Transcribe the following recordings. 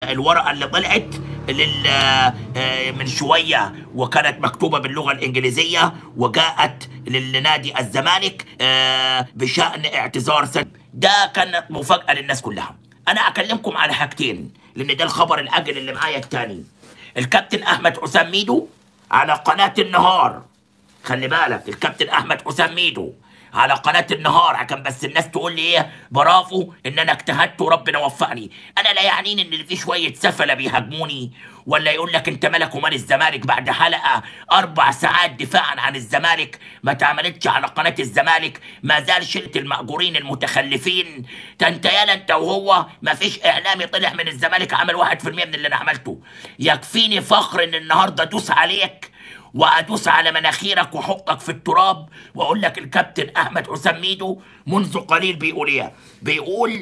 الورقه اللي طلعت لل آه، من شويه وكانت مكتوبه باللغه الانجليزيه وجاءت للنادي الزمالك آه، بشان اعتذار سن ده كانت مفاجاه للناس كلها انا اكلمكم على حاجتين لان ده الخبر الاجل اللي معايا التاني الكابتن احمد حسام ميدو على قناه النهار خلي بالك الكابتن احمد حسام ميدو على قناة النهار عشان بس الناس تقول لي ايه برافو ان انا اجتهدت وربنا وفقني انا لا يعنيني ان في شوية سفلة بيهاجموني ولا يقول لك انت مالك ومال الزمالك بعد حلقة اربع ساعات دفاعا عن الزمالك ما اتعملتش على قناة الزمالك ما زال شلة المأجورين المتخلفين ده انت يالا انت وهو ما فيش اعلامي طلع من الزمالك عمل واحد في المية من اللي انا عملته يكفيني فخر ان النهاردة ادوس عليك وادوس على مناخيرك واحطك في التراب واقول لك الكابتن احمد حسام ميدو منذ قليل بيقول ايه بيقول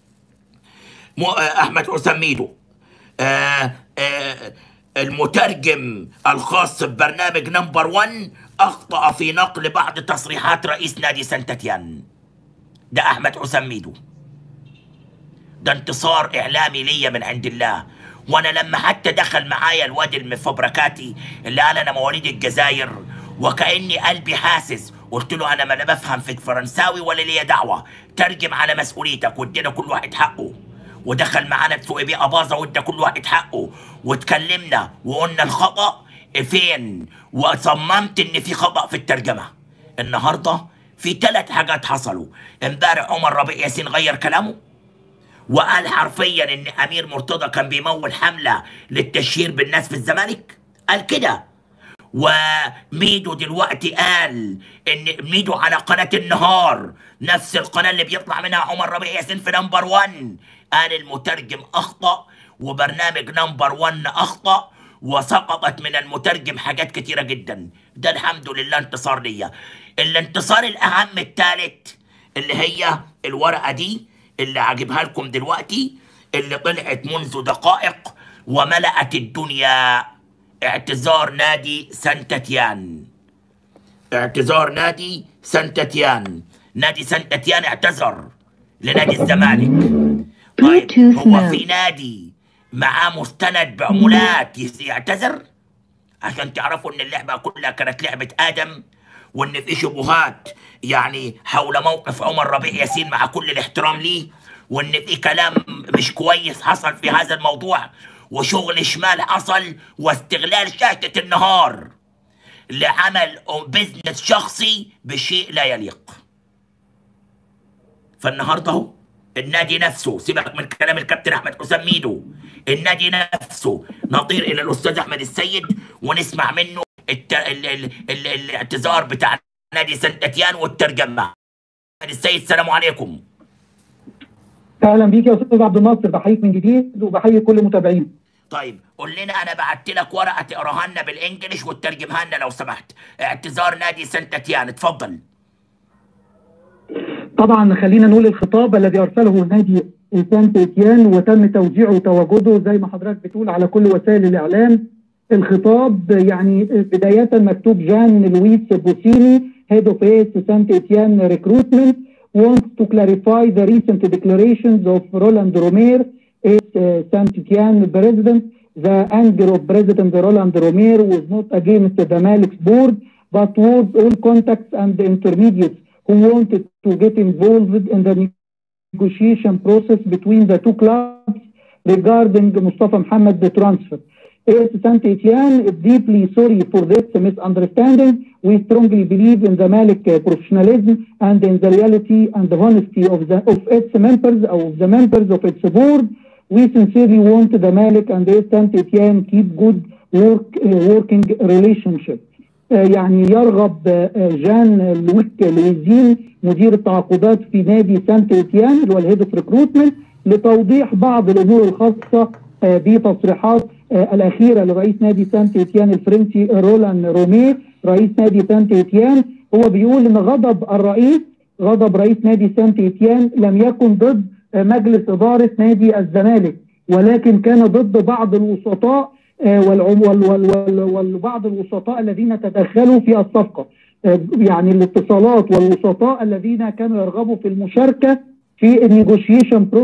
م... آه، احمد حسام ميدو آه آه المترجم الخاص ببرنامج نمبر 1 اخطا في نقل بعض تصريحات رئيس نادي سانتاتيان ده احمد حسام ميدو ده انتصار اعلامي ليا من عند الله وانا لما حتى دخل معايا الواد المفبركاتي اللي قال انا مواليد الجزائر وكاني قلبي حاسس قلت له انا ما لا بفهم في الفرنساوي ولا ليا دعوه ترجم على مسؤوليتك وادينا كل واحد حقه ودخل معانا تسوق بيه اباظه وادى كل واحد حقه واتكلمنا وقلنا الخطا فين وصممت ان في خطا في الترجمه النهارده في ثلاث حاجات حصلوا امبارح عمر ربيع ياسين غير كلامه وقال حرفيا ان امير مرتضى كان بيمول حمله للتشهير بالناس في الزمالك قال كده وميدو دلوقتي قال ان ميدو على قناه النهار نفس القناه اللي بيطلع منها عمر ربيع ياسين في نمبر 1 قال المترجم اخطا وبرنامج نمبر 1 اخطا وسقطت من المترجم حاجات كتيره جدا ده الحمد لله انتصار ليا الانتصار الاهم الثالث اللي هي الورقه دي اللي هجيبها لكم دلوقتي اللي طلعت منذ دقائق وملأت الدنيا اعتذار نادي سانتاتيان اعتذار نادي سانتاتيان نادي سانتاتيان اعتذر لنادي الزمالك طيب Bluetooth هو في mode. نادي معاه مستند بعمولات يس- يعتذر عشان تعرفوا ان اللعبه كلها كانت لعبه ادم وان في شبهات يعني حول موقف عمر ربيع ياسين مع كل الاحترام ليه وان في كلام مش كويس حصل في هذا الموضوع وشغل شمال حصل واستغلال شاشة النهار لعمل بزنس شخصي بشيء لا يليق فالنهارده اهو النادي نفسه سيبك من كلام الكابتن احمد حسام ميدو النادي نفسه نطير الى الاستاذ احمد السيد ونسمع منه الت... ال... ال... ال... الاعتذار بتاع نادي سانت اتيان والترجمه احمد السيد السلام عليكم اهلا بيك يا استاذ عبد الناصر بحييك من جديد وبحيي كل متابعين طيب قول لنا انا بعت لك ورقه تقراها لنا بالانجلش وتترجمها لنا لو سمحت اعتذار نادي سانت اتيان اتفضل طبعا خلينا نقول الخطاب الذي ارسله نادي سانت اتيان وتم توزيعه وتواجده زي ما حضرتك بتقول على كل وسائل الاعلام الخطاب يعني بدايه مكتوب جان لويس بوسيني head of AS Saint Etienne recruitment wants to clarify the recent declarations of Roland Romer AS Saint Etienne president the anger of President Roland Romer was not against the Malik's board but was all contacts and intermediates who wanted to get involved in the negotiation process between the two clubs regarding Mustafa Mohammed transfer. AS Saint Etienne is deeply sorry for this misunderstanding. We strongly believe in the Malik uh, professionalism and in the reality and the honesty of, the, of its members, of the members of its board. We sincerely want the Malik and AS Saint Etienne keep good work, uh, working relationship. آه، يعني يرغب آه، جان لويك لويزين مدير التعاقدات في نادي سانت اتيان اللي هو الهيد اوف ريكروتمنت لتوضيح بعض الامور الخاصه آه، بتصريحات آه، الاخيره لرئيس نادي سانت اتيان الفرنسي رولان رومي رئيس نادي سانت اتيان هو بيقول ان غضب الرئيس غضب رئيس نادي سانت اتيان لم يكن ضد آه، مجلس اداره نادي الزمالك ولكن كان ضد بعض الوسطاء آه، والعم- وال- وال- وال- وبعض الوسطاء الذين تدخلوا في الصفقه آه، يعني الاتصالات والوسطاء الذين كانوا يرغبوا في المشاركه في النيغوشيشن بروسيس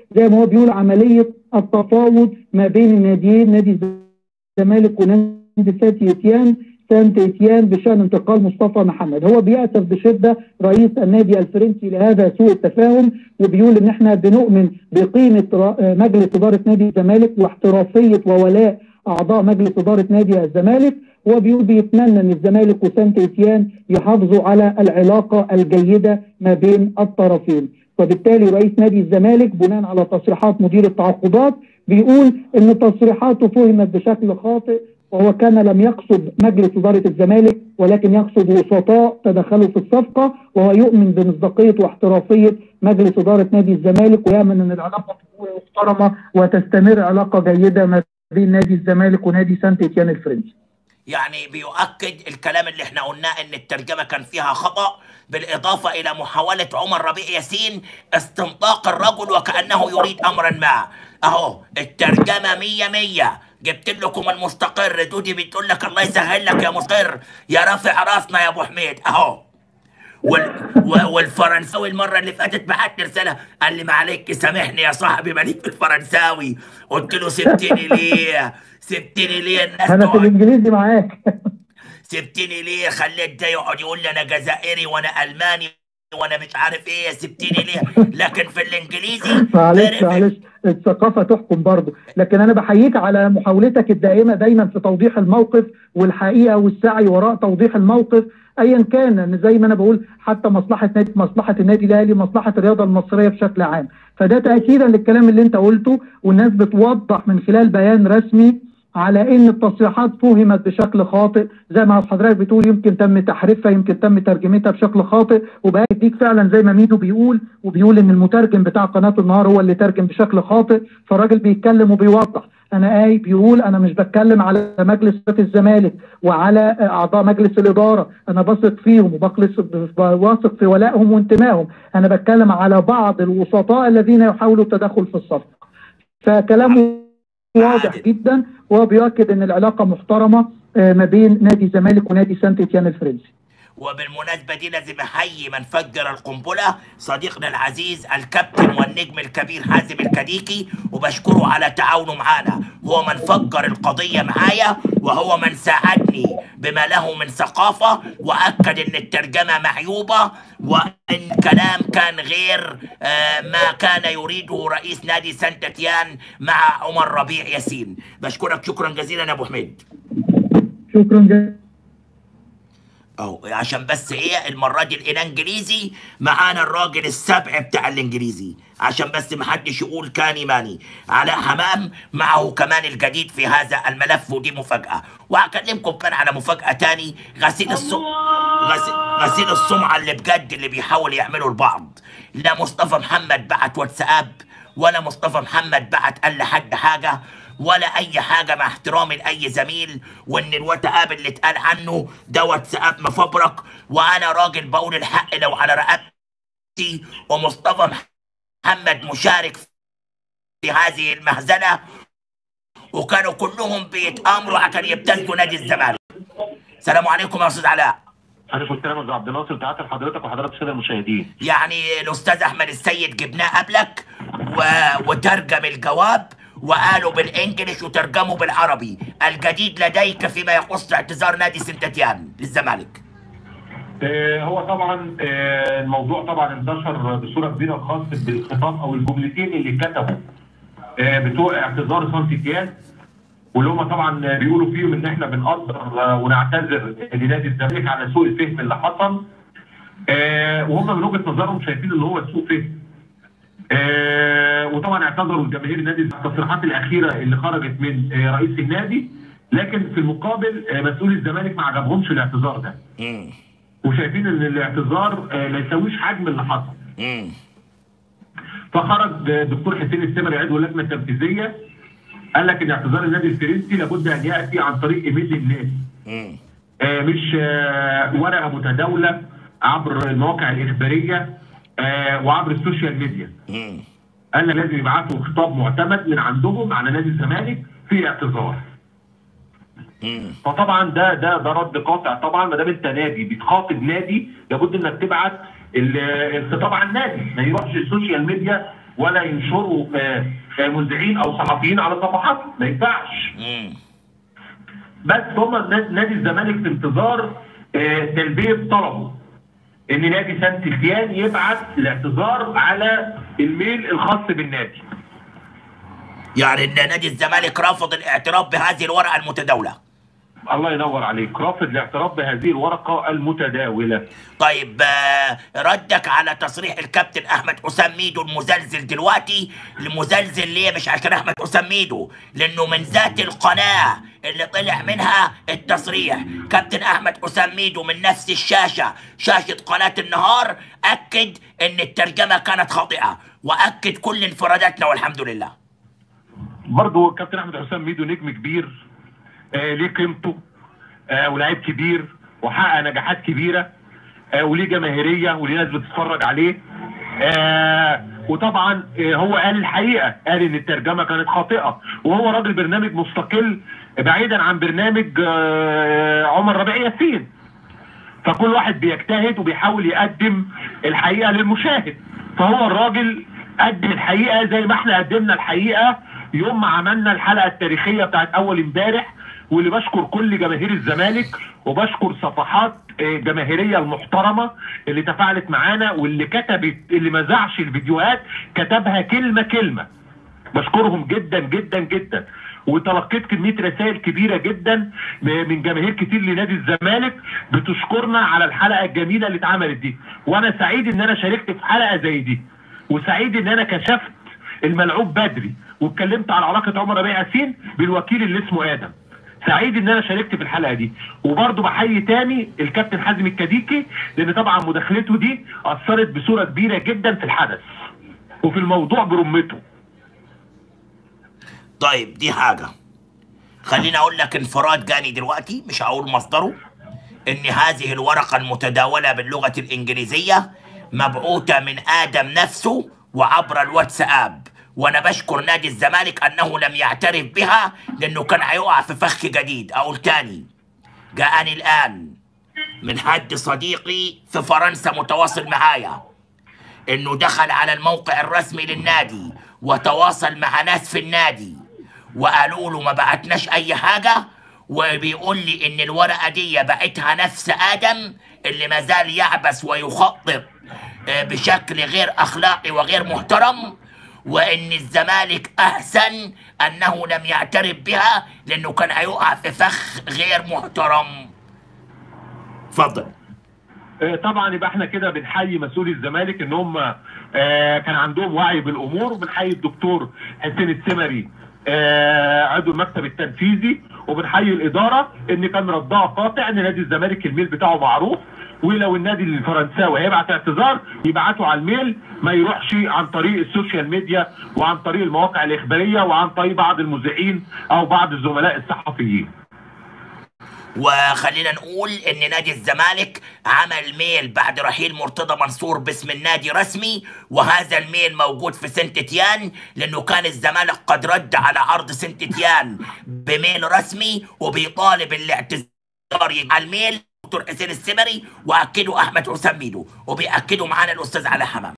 زي ما هو بيقول عمليه التفاوض ما بين الناديين نادي الزمالك ونادي سانت اتيان سانت اتيان بشان انتقال مصطفى محمد هو بيأسف بشده رئيس النادي الفرنسي لهذا سوء التفاهم وبيقول ان احنا بنؤمن بقيمه را- مجلس اداره نادي الزمالك واحترافيه وولاء اعضاء مجلس اداره نادي الزمالك هو بيقول بيتمنى ان الزمالك وسانت اتيان يحافظوا على العلاقه الجيده ما بين الطرفين وبالتالي رئيس نادي الزمالك بناء على تصريحات مدير التعاقدات بيقول ان تصريحاته فهمت بشكل خاطئ وهو كان لم يقصد مجلس اداره الزمالك ولكن يقصد وسطاء تدخلوا في الصفقه وهو يؤمن بمصداقيه واحترافيه مجلس اداره نادي الزمالك ويامن ان العلاقه تكون محترمه وتستمر علاقه جيده ما بين نادي الزمالك ونادي سانت اتيان الفرنسي. يعني بيؤكد الكلام اللي احنا قلناه ان الترجمة كان فيها خطأ بالإضافة إلى محاولة عمر ربيع ياسين استنطاق الرجل وكأنه يريد أمرا ما أهو الترجمة مية مية جبت لكم المستقر دودي بتقول لك الله يسهل لك يا مستقر يا رافع راسنا يا أبو حميد أهو وال... و- والفرنساوي المرة اللي فاتت بعت لي رسالة قال لي معلش سامحني يا صاحبي ماليك في الفرنساوي قلت له سبتني ليه سبتني ليه الناس انا في تقعد الانجليزي معاك سبتني ليه خليت ده يقعد يقول لي انا جزائري وانا الماني وانا مش عارف ايه سبتني ليه لكن في الانجليزي معلش perfect. معلش الثقافه تحكم برضه لكن انا بحييك على محاولتك الدائمه دايما في توضيح الموقف والحقيقه والسعي وراء توضيح الموقف ايا كان إن زي ما انا بقول حتى مصلحه نادي مصلحه النادي الاهلي مصلحه الرياضه المصريه بشكل عام فده تاكيدا للكلام اللي انت قلته والناس بتوضح من خلال بيان رسمي على ان التصريحات فهمت بشكل خاطئ زي ما حضرتك بتقول يمكن تم تحريفها يمكن تم ترجمتها بشكل خاطئ وبأكد فعلا زي ما ميدو بيقول وبيقول ان المترجم بتاع قناه النهار هو اللي ترجم بشكل خاطئ فالراجل بيتكلم وبيوضح انا اي بيقول انا مش بتكلم على مجلس اداره الزمالك وعلى اعضاء مجلس الاداره انا بثق فيهم وبخلص واثق في ولائهم وانتمائهم انا بتكلم على بعض الوسطاء الذين يحاولوا التدخل في الصفقه فكلامه واضح عادل. جدا وهو بيؤكد ان العلاقه محترمه آه، ما بين نادي الزمالك ونادي سانت اتيان الفرنسي وبالمناسبة دي لازم أحيي من فجر القنبلة صديقنا العزيز الكابتن والنجم الكبير حازم الكديكي وبشكره على تعاونه معانا هو من فجر القضية معايا وهو من ساعدني بما له من ثقافة وأكد أن الترجمة معيوبة وأن كلام كان غير آه، ما كان يريده رئيس نادي سانت تيان مع عمر ربيع ياسين بشكرك شكرا جزيلا يا أبو حميد شكرا جزيلا اهو عشان بس ايه المره دي الانجليزي معانا الراجل السبع بتاع الانجليزي عشان بس ما حدش يقول كاني ماني علاء حمام معه كمان الجديد في هذا الملف ودي مفاجاه وهكلمكم كمان على مفاجاه تاني غسيل السم غسيل, غسيل السمعه اللي بجد اللي بيحاول يعمله البعض لا مصطفى محمد بعت واتساب ولا مصطفى محمد بعت قال لحد حاجه ولا اي حاجه مع احترامي لاي زميل وان الواتساب اللي اتقال عنه ده واتساب مفبرك وانا راجل بقول الحق لو على رقبتي ومصطفى محمد مشارك في هذه المهزله وكانوا كلهم بيتامروا عشان يبتزوا نادي الزمالك السلام عليكم يا استاذ علاء عليكم السلام يا أستاذ عبد الناصر تحياتي لحضرتك وحضرتك الساده المشاهدين يعني الاستاذ احمد السيد جبناه قبلك و... وترجم الجواب وقالوا بالانجلش وترجموا بالعربي الجديد لديك فيما يخص اعتذار نادي سنتتيان للزمالك آه، هو طبعا آه، الموضوع طبعا انتشر بصوره كبيره خاص بالخطاب او الجملتين اللي كتبوا آه، بتوع اعتذار سانتيتيان واللي هم طبعا بيقولوا فيهم ان احنا بنقدر آه، ونعتذر لنادي الزمالك على سوء الفهم اللي حصل آه، وهم من وجهه نظرهم شايفين ان هو سوء فهم آه، وطبعا اعتذروا الجماهير النادي التصريحات الاخيره اللي خرجت من آه، رئيس النادي لكن في المقابل آه، مسؤول الزمالك ما عجبهمش الاعتذار ده مم. وشايفين ان الاعتذار آه، ما يساويش حجم اللي حصل مم. فخرج آه، دكتور حسين السمري عضو اللجنه التنفيذيه قال لك ان اعتذار النادي الفرنسي لابد ان ياتي عن طريق ايميل النادي مم. آه، مش آه، ورقه متداوله عبر المواقع الاخباريه آه، وعبر السوشيال ميديا مم. قال لك لازم يبعتوا خطاب معتمد من عندهم على نادي الزمالك في اعتذار مم. فطبعا ده ده ده رد قاطع طبعا ما دام انت نادي بتخاطب نادي لابد انك تبعت ال- الخطاب عن النادي ما يروحش السوشيال ميديا ولا ينشروا آه، آه، مذيعين او صحفيين على صفحاتهم ما ينفعش مم. بس هم نادي الزمالك في انتظار آه، تلبيه طلبه ان نادي سان تيتيان يبعت الاعتذار على الميل الخاص بالنادي يعني ان نادي الزمالك رافض الاعتراف بهذه الورقه المتداوله الله ينور عليك رافض الاعتراف بهذه الورقه المتداوله طيب آه، ردك على تصريح الكابتن احمد حسام ميدو المزلزل دلوقتي المزلزل ليه مش عشان احمد حسام ميدو لانه من ذات القناه اللي طلع منها التصريح كابتن احمد حسام ميدو من نفس الشاشه شاشه قناه النهار اكد ان الترجمه كانت خاطئه واكد كل انفراداتنا والحمد لله برضه كابتن احمد حسام ميدو نجم كبير آه ليه قيمته آه ولاعيب كبير وحقق نجاحات كبيره آه وليه جماهيريه وليه ناس بتتفرج عليه آه وطبعا آه هو قال الحقيقه قال ان الترجمه كانت خاطئه وهو راجل برنامج مستقل بعيدا عن برنامج آه عمر ربيع ياسين فكل واحد بيجتهد وبيحاول يقدم الحقيقه للمشاهد فهو الراجل قدم الحقيقه زي ما احنا قدمنا الحقيقه يوم ما عملنا الحلقه التاريخيه بتاعت اول امبارح واللي بشكر كل جماهير الزمالك وبشكر صفحات آه، جماهيريه المحترمه اللي تفاعلت معانا واللي كتبت اللي ما زعش الفيديوهات كتبها كلمه كلمه بشكرهم جدا جدا جدا وتلقيت كميه رسائل كبيره جدا من جماهير كتير لنادي الزمالك بتشكرنا على الحلقه الجميله اللي اتعملت دي وانا سعيد ان انا شاركت في حلقه زي دي وسعيد ان انا كشفت الملعوب بدري واتكلمت على علاقه عمر ربيع ياسين بالوكيل اللي اسمه ادم سعيد ان انا شاركت في الحلقه دي وبرضه بحيي تاني الكابتن حازم الكديكي لان طبعا مداخلته دي اثرت بصوره كبيره جدا في الحدث وفي الموضوع برمته طيب دي حاجة خليني أقول لك انفراد جاني دلوقتي مش هقول مصدره إن هذه الورقة المتداولة باللغة الإنجليزية مبعوثة من آدم نفسه وعبر الواتساب وأنا بشكر نادي الزمالك أنه لم يعترف بها لأنه كان هيقع في فخ جديد أقول تاني جاءني الآن من حد صديقي في فرنسا متواصل معايا انه دخل على الموقع الرسمي للنادي وتواصل مع ناس في النادي وقالوا له ما بعتناش اي حاجه وبيقول لي ان الورقه دي بعتها نفس ادم اللي ما زال يعبث ويخطط آه، بشكل غير اخلاقي وغير محترم وان الزمالك احسن انه لم يعترف بها لانه كان هيقع في فخ غير محترم اتفضل آه، طبعا يبقى احنا كده بنحيي مسؤولي الزمالك ان هم آه، كان عندهم وعي بالامور وبنحيي الدكتور حسين السمري آه، عضو المكتب التنفيذي وبنحيي الاداره ان كان ردها قاطع ان نادي الزمالك الميل بتاعه معروف ولو النادي الفرنساوي هيبعت اعتذار يبعته على الميل ما يروحش عن طريق السوشيال ميديا وعن طريق المواقع الاخباريه وعن طريق بعض المذيعين او بعض الزملاء الصحفيين وخلينا نقول ان نادي الزمالك عمل ميل بعد رحيل مرتضى منصور باسم النادي رسمي وهذا الميل موجود في سنت تيان لانه كان الزمالك قد رد على عرض سنت تيان بميل رسمي وبيطالب الاعتذار على الميل دكتور حسين السمري واكده احمد حسام ميدو وبياكدوا معانا الاستاذ علي حمام